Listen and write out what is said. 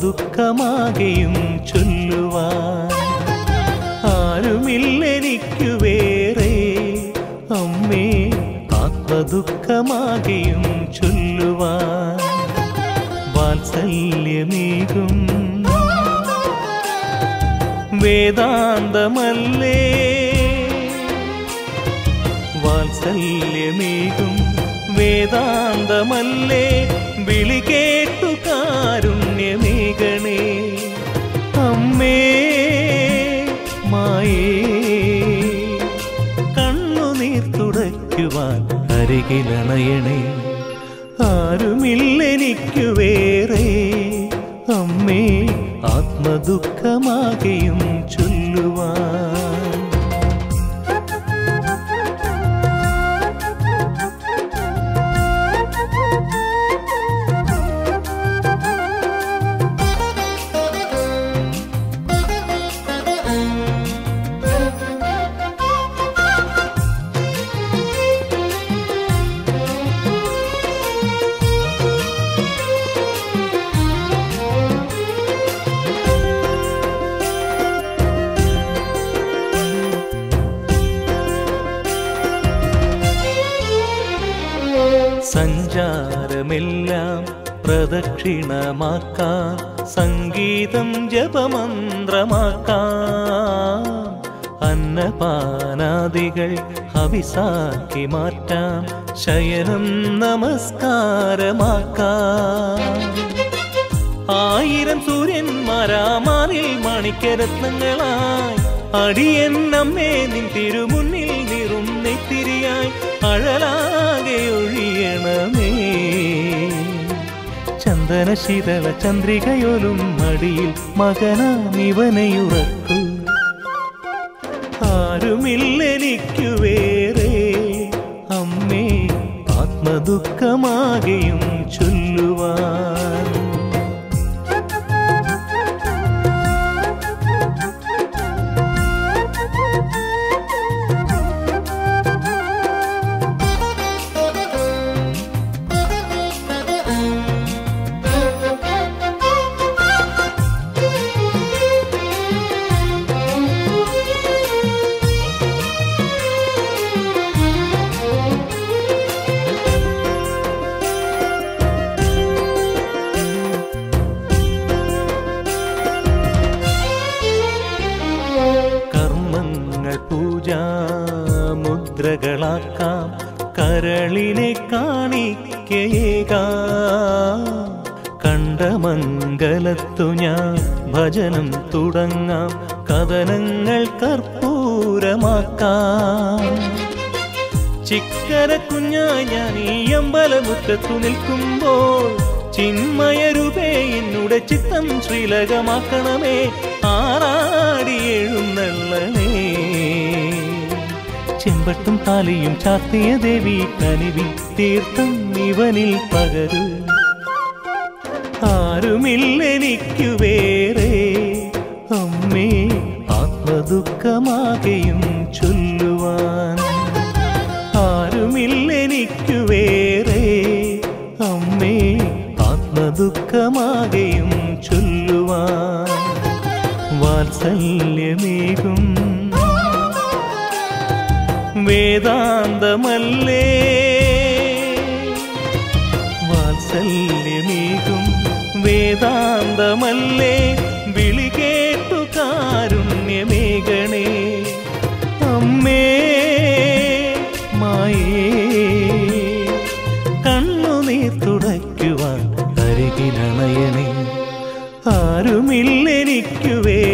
ആത്മദുഃഖമാകെയും ചൊല്ലുവാൻ ആരുമില്ലെനിക്കു വേറെ അമ്മേ ആത്മദുഃഖമാകെയും ചൊല്ലുവാൻ വാത്സല്യമേകും വേദാന്തമല്ലേ വാത്സല്യമേകും വേദാന്തമല്ലേ വിളി കേട്ടു കാരുണ്യമേകണേ അമ്മേ മായേ കണ്ണുനീർ തുടയ്ക്കുവാൻ അരികിലണയണേ ആരുമില്ലെനിക്കു വേറെ അമ്മേ ആത്മദുഃഖമാകെയും ചൊല്ലുവാൻ സഞ്ചാരമെല്ലാം പ്രദക്ഷിണമാക്കാം സംഗീതം ജപമന്ത്രമാക്കാം അന്നപാനാദികൾ ഹവിസാക്കി മാറ്റാം ശയനം നമസ്കാരമാക്കാം ആയിരം സൂര്യന്മാരാമാറിൽ മാണിക്യരത്നങ്ങളായി അടിയൻ നമ്മെ നിൻ തിരുമുന്നിൽ നിറും നെത്തിരിയായി അഴലാകെ ഒഴിയണമേ ചന്ദന ശീതള ചന്ദ്രികയോലും മടിയിൽ മകനാം ഇവനെയുറക്കൂ ആരുമില്ലെനിക്കു വേറെ അമ്മേ ആത്മദുഃഖമാകെയും ചൊല്ലുവാൻ കർമ്മങ്ങൾ പൂജാ മുദ്രകളാക്കാം കരളിനെ കാണിക്കയേകാം കണ്ട മംഗലത്തു ഞാൻ ഭജനം തുടങ്ങാം കഥനങ്ങൾ കർപ്പൂരമാക്കാം ചിക്കര കുഞ്ഞായി ഞാൻ ഈ അമ്പലമുറ്റത്തു നിൽക്കുമ്പോൾ ചിന്മയരൂപേ എന്നുടെ ചിത്തം ശ്രീലകമാക്കണമേ ആറാടി എഴുന്നള്ളണേ ചെമ്പട്ടും താലിയും ചാത്തിയ ദേവി കനിവി തീർത്ഥം ഇവനിൽ പകരു ആരുമില്ലെനിക്കു വേറെ അമ്മേ ആത്മദുഃഖമാകെയും ചൊല്ലുവാൻ ആരുമില്ലെനിക്കു വേറെ അമ്മേ ആത്മദുഃഖമാകെയും ചൊല്ലുവാൻ വാത്സല്യമേകും വേദാന്തമല്ലേ വാത്സല്യമേകും വേദാന്തമല്ലേ വിളി കേട്ടു കാരുണ്യമേകണേ അമ്മേ മായേ കണ്ണുനീർ തുടയ്ക്കുവാൻ അരികിലണയണേ ആരുമില്ലെനിക്കു വേ